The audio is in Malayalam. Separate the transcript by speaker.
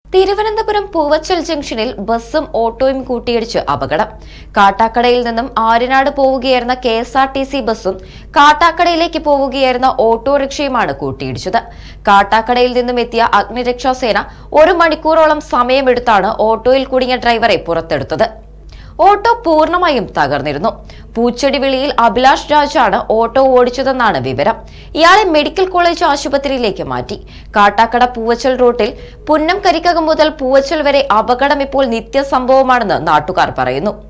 Speaker 1: തിരുവനന്തപുരം പൂവച്ചൽ ജംഗ്ഷനിൽ ബസ്സും ഓട്ടോയും കൂട്ടിയിടിച്ച് അപകടം കാട്ടാക്കടയിൽ നിന്നും ആര്യനാട് പോവുകയായിരുന്ന K S R T C ബസ്സും കാട്ടാക്കടയിലേക്ക് പോവുകയായിരുന്ന ഓട്ടോറിക്ഷയുമാണ് കൂട്ടിയിടിച്ചത് കാട്ടാക്കടയിൽ നിന്നും എത്തിയ അഗ്നിരക്ഷാസേന ഒരു മണിക്കൂറോളം സമയമെടുത്താണ് ഓട്ടോയിൽ കുടുങ്ങിയ ഡ്രൈവറെ പുറത്തെടുത്തത് ഓട്ടോ പൂർണ്ണമായും തകർന്നിരുന്നു പൂച്ചെടി വിളിയിൽ അഭിലാഷ് രാജാണ് ഓട്ടോ ഓടിച്ചതെന്നാണ് വിവരം ഇയാളെ മെഡിക്കൽ കോളേജ് ആശുപത്രിയിലേക്ക് മാറ്റി കാട്ടാക്കട പൂവച്ചൽ റൂട്ടിൽ പുന്നം കരിക്കകം മുതൽ പൂവച്ചൽ വരെ അപകടം ഇപ്പോൾ നിത്യസംഭവമാണെന്ന് നാട്ടുകാർ പറയുന്നു